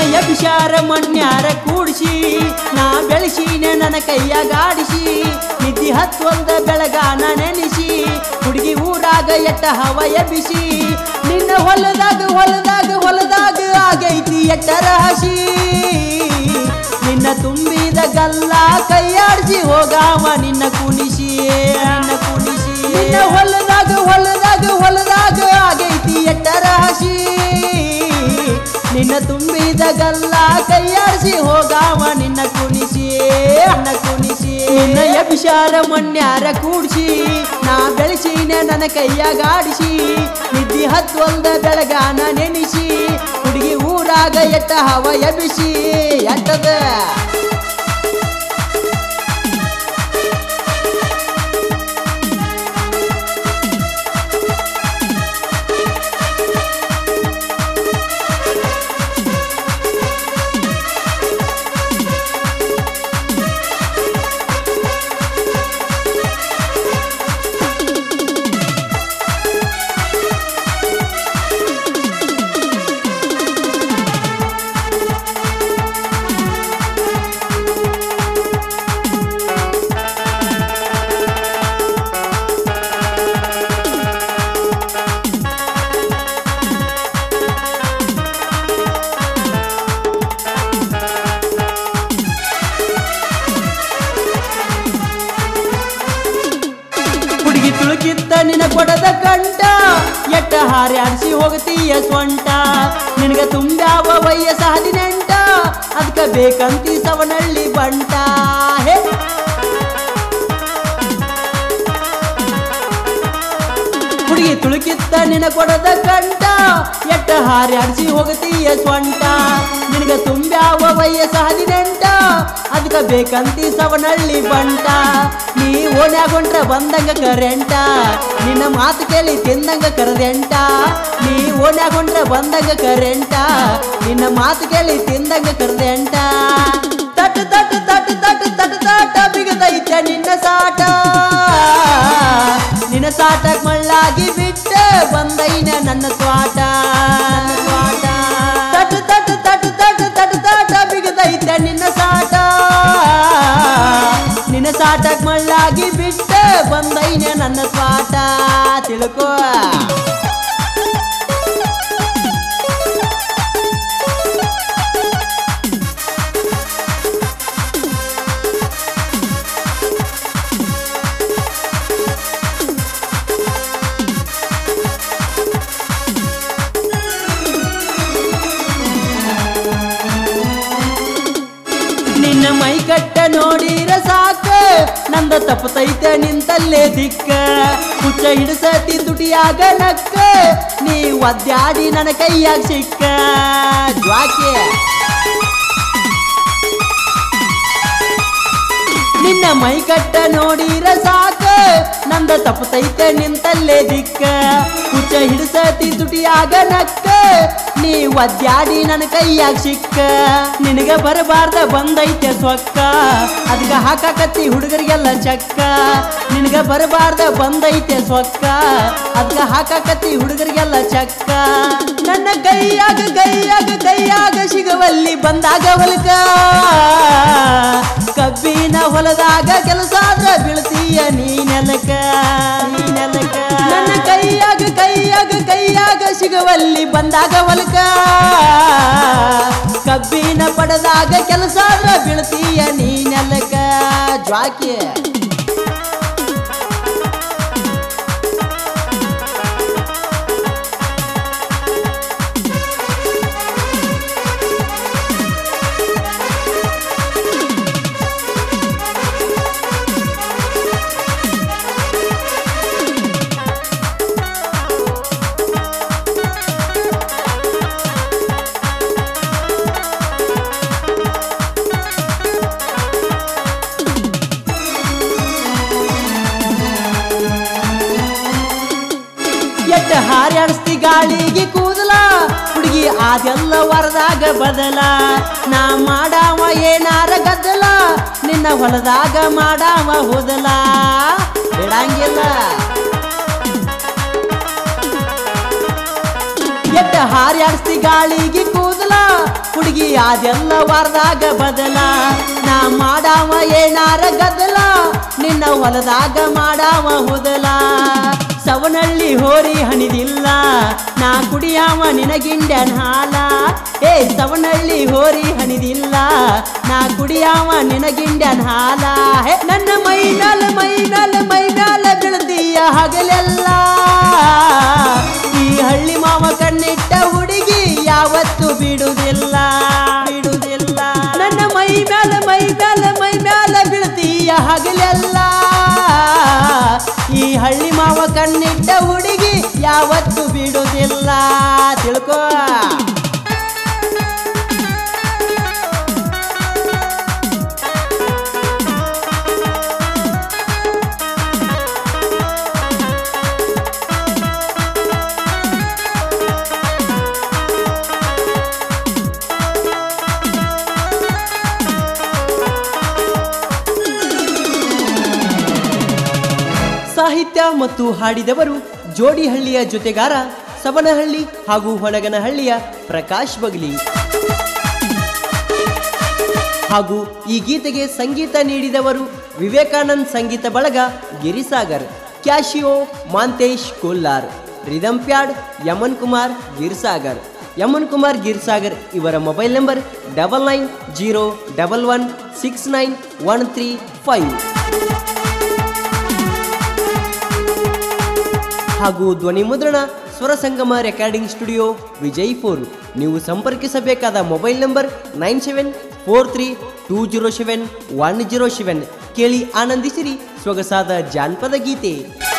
ಎಬ್ಬಿಸ್ಯಾರ ಮಣ್ಯಾರ ಕೂಡಿಸಿ ನಾ ಬೆಳೆಸಿನೆ ನನ್ನ ಕೈಯಾಗಾಡಿಸಿ ನಿದ್ದಿ ಹತ್ತೊಂದ ಬೆಳಗಾನ ನೆನೆಸಿ ಹುಡುಗಿ ಊರಾಗ ಎಟ್ಟ ಹವ ಎಬ್ಬಿಸಿ ನಿನ್ನ ಹೊಲದಾಗ ಹೊಲದಾಗ ಹೊಲದಾಗ ಆಗೈತಿ ಎಟ್ಟರ ಹಸಿ ನಿನ್ನ ತುಂಬಿದ ಗಲ್ಲ ಕೈಯಾಡಿಸಿ ಹೋಗಾವ ನಿನ್ನ ಕುಣಿಸಿ ನಿನ್ನ ಕುಣಿಸಿ ನಿನ್ನ ಹೊಲದಾಗ ಹೊಲದಾಗ ಹೊಲದಾಗ ಆಗೈತಿ ಎಟ್ಟರ ಹಸಿ ನಿನ್ನ ತುಂಬಿದ ಗಲ್ಲ ಕೈಯಾಡಿಸಿ ಹೋಗಾವ ನಿನ್ನ ಕುಣಿಸಿ ನಿನ್ನ ಕುಣಿಸಿ ನಿನ್ನ ಎಬ್ಬಿಸಾರ ಮಣ್ಯಾರ ಕೂಡಿಸಿ ನಾ ಬೆಳೆಸಿನ ನನ್ನ ಕೈಯಾಗಾಡಿಸಿ ನಿದ್ದಿ ಹತ್ತೊಂದ ಬೆಳಗಾನ ನೆನೆಸಿ ಹುಡುಗಿ ಊರಾಗ ಎಟ್ಟ ಹವ ಎಬ್ಬಿಸಿ ಎಟ್ಟದ ಹುಡುಗಿ ತುಳುಕಿತ್ತ ನಿನ ಕೊಡದ ಕಂಟ ಎಟ್ಟ ಹಾರ್ಯಾಡ್ಸಿ ಹೋಗತೀಯ ಸ್ವಂಟ ನಿನಗ ತುಂಬ್ಯಾವ ವಯಸ್ಸ ಹದಿನೆಂಟ ಅದಕ್ಕ ಬೇಕಂತಿ ಸವನಳ್ಳಿ ಬಂಟ ಹೇ ಹುಡುಗಿ ತುಳುಕಿತ್ತ ನಿನ ಕೊಡದ ಕಂಟ ಎಟ್ಟ ಹಾರ್ಯಾಡ್ಸಿ ಹೋಗತೀಯ ಸ್ವಂಟ ನಿನಗ ತುಂಬ್ಯಾವ ವಯಸ್ಸ ಹದಿನೆಂಟ ಅದಕ್ಕ ಬೇಕಂತಿ ಸವನಳ್ಳಿ ಬಂಟ ನೀ ಓಣ್ಯಾಗೊಂಡ್ರ ಬಂದಂಗ ಕರೆಂಟ ನಿನ್ನ ಮಾತು ಕೇಳಿ ತಿಂದಂಗ ಕರೆದೆಂಟ ನೀ ಓಣ್ಯಾಗೊಂಡ್ರ ಬಂದಂಗ ಕರೆಂಟ ನಿನ್ನ ಮಾತು ಕೇಳಿ ತಿಂದಂಗ ಕರೆದೆಂಟ ತಟ್ ತಟ್ ತಟ್ ತಟ್ ತಟ್ ತಟ ಬಿಗದೈತೆ ನಿನ್ನ ಸಾಟ ನಿನ್ನ ಸಾಟಕ್ ಮಳ್ಳಾಗಿ ಬಿಟ್ಟ ಬಂದೈನ ನನ್ನ ಸ್ವಾಟ ನನ್ನ ಸ್ವಾಟ ತಟ್ ತಟ್ ತಟ್ ತಟ್ ತಟ್ ತಟ ಬಿಗದೈತೆ ನಿನ್ನ ಸಾಟ ನಿನ್ನ ಸಾಟಕ್ ಮಳ್ಳಾಗಿ ಬಿಟ್ಟ ಬಂದೈನ ನನ್ನ ಸ್ವಾಟ ತಿಳ್ಕೋ ನಿನ್ನ ಮೈ ಕಟ್ಟ ನೋಡಿರ ಸಾಕ ನಂದ ತಪ್ಪತೈತೆ ನಿಂತಲ್ಲೇ ದಿಕ್ಕ ಹುಚ್ಚ ಹಿಡಿಸತಿ ತುಟಿಯಾಗ ನಕ್ಕ ನೀ ಒದ್ಯಾಡಿ ನನ್ನ ಕೈಯಾಗ ಸಿಕ್ಕ ಜ್ವಾಕೆ ನಿನ್ನ ಮೈ ಕಟ್ಟ ನೋಡಿರ ಸಾಕ ನಂದ ತಪ್ಪತೈತೆ ನಿಂತಲ್ಲೇ ದಿಕ್ಕ ಹುಚ್ಚ ಹಿಡಿಸತಿ ತುಟಿಯಾಗ ನಕ್ಕ ನೀ ಒದ್ಯಾಡಿ ನನ್ನ ಕೈಯಾಗ ಸಿಕ್ಕ ನಿನಗ ಬರಬಾರ್ದ ಬಂದೈತೆ ಸೊಕ್ಕ ಅದಕ್ಕ ಹಾಕಾಕತ್ತಿ ಹುಡುಗರಿಗೆಲ್ಲ ಚಕ್ಕ ನಿನಗ ಬರಬಾರ್ದ ಬಂದೈತೆ ಸೊಕ್ಕ ಅದಕ್ಕ ಹಾಕಾಕತ್ತಿ ಹುಡುಗರಿಗೆಲ್ಲ ಚಕ್ಕ ನನ್ನ ಕೈಯಾಗ ಕೈಯಾಗ ಕೈಯಾಗ ಸಿಗವಲ್ಲಿ ಬಂದಾಗ ಹೊಲಕ ಕಬ್ಬಿನ ಹೊಲದಾಗ ಕೆಲಸ ಆದ್ರ ಬೀಳ್ತೀಯ ನೀ ನೆಲಕ ನೀ ನೆಲಕ ನನ್ನ ಕೈಯಾಗ ಕೈಯಾಗ ಕೈಯಾಗ ಸಿಗವಲ್ಲಿ ಬಂದಾಗ ಹೊಲಕ ಕಬ್ಬಿನ ಪಡದಾಗ ಕೆಲಸ ಆದ್ರ ಬೀಳ್ತೀಯ ನೀ ನೆಲಕ ಜ್ವಾಕಿ ಎಟ್ಟ ಹಾರ್ಯಾಡಿಸ್ತಿ ಗಾಳಿಗೆ ಕೂದಲ ಹುಡುಗಿ ಅದೆಲ್ಲ ವರದಾಗ ಬದಲ ನಾ ಮಾಡಾವ ಏನಾರ ಗದ್ದಲ ನಿನ್ನ ಹೊಲದಾಗ ಮಾಡಾವ ಹೋದಲ ಬಿಡಂಗಿಲ್ಲ ಎಟ್ಟ ಹಾರ್ಯಾಡ್ಸ್ತಿ ಗಾಳಿಗೆ ಕೂದಲ ಹುಡುಗಿ ಅದೆಲ್ಲ ವಾರದಾಗ ಬದಲ ನಾ ಮಾಡಾವ ಏನಾರ ಗದಲ ನಿನ್ನ ಹೊಲದಾಗ ಮಾಡಾವ ಹುದಲ ಸವನಳ್ಳಿ ಹೋರಿ ಹಣಿದಿಲ್ಲ ನಾ ಕುಡಿಯಾವ ನಿನಗಿಂಡ್ಯನ್ ಹಾಲ ಏ ಸವನಳ್ಳಿ ಹೋರಿ ಹಣಿದಿಲ್ಲ ನಾ ಕುಡಿಯಾವ ನಿನಗಿಂಡ್ಯನ್ ಹಾಲ ಹೇ ನನ್ನ ಮೈನಾಲ ಮೈನಾಲ ಮೈನಾಲ ಬೀಳ್ತೀಯ ಹಗಲೆಲ್ಲ ಈ ಹಳ್ಳಿ ಮಾವ ಕಣ್ಣಿಟ್ಟ ಹುಡುಗಿ ಯಾವತ್ತು ಬಿಡುವುದಿಲ್ಲ ಬಿಡುವುದಿಲ್ಲ ನನ್ನ ಮೈ ಮ್ಯಾಲ ಮೈ ಮ್ಯಾಲ ಮೈ ಮ್ಯಾಲ ಬೀಳ್ತೀಯ ಹಗಲೆಲ್ಲ ಈ ಹಳ್ಳಿ ಮಾವ ಕಣ್ಣಿಟ್ಟ ಹುಡುಗಿ ಯಾವತ್ತು ಬಿಡುವುದಿಲ್ಲ ತಿಳ್ಕೋ ಸಾಹಿತ್ಯ ಮತ್ತು ಹಾಡಿದವರು ಜೋಡಿಹಳ್ಳಿಯ ಜೊತೆಗಾರ ಸವನಹಳ್ಳಿ ಹಾಗೂ ಹೊನಗನಹಳ್ಳಿಯ ಪ್ರಕಾಶ್ ಬಗ್ಲಿ ಹಾಗೂ ಈ ಗೀತೆಗೆ ಸಂಗೀತ ನೀಡಿದವರು ವಿವೇಕಾನಂದ್ ಸಂಗೀತ ಬಳಗ Girisagar Casio Mantesh Kollar rhythm pad Yaman Kumar Girsagar Yaman Kumar Girsagar ಇವರ mobile number double nine zero double one six nine one three five ಹಾಗೂ ಧ್ವನಿ ಮುದ್ರಣ ಸ್ವರ ಸಂಗಮ ರೆಕಾರ್ಡಿಂಗ್ ಸ್ಟುಡಿಯೋ ವಿಜಯಪುರ್ ನೀವು ಸಂಪರ್ಕಿಸಬೇಕಾದ mobile number nine seven four three two zero seven one zero seven ಕೇಳಿ ಆನಂದಿಸಿರಿ ಸೊಗಸಾದ ಜಾನಪದ ಗೀತೆ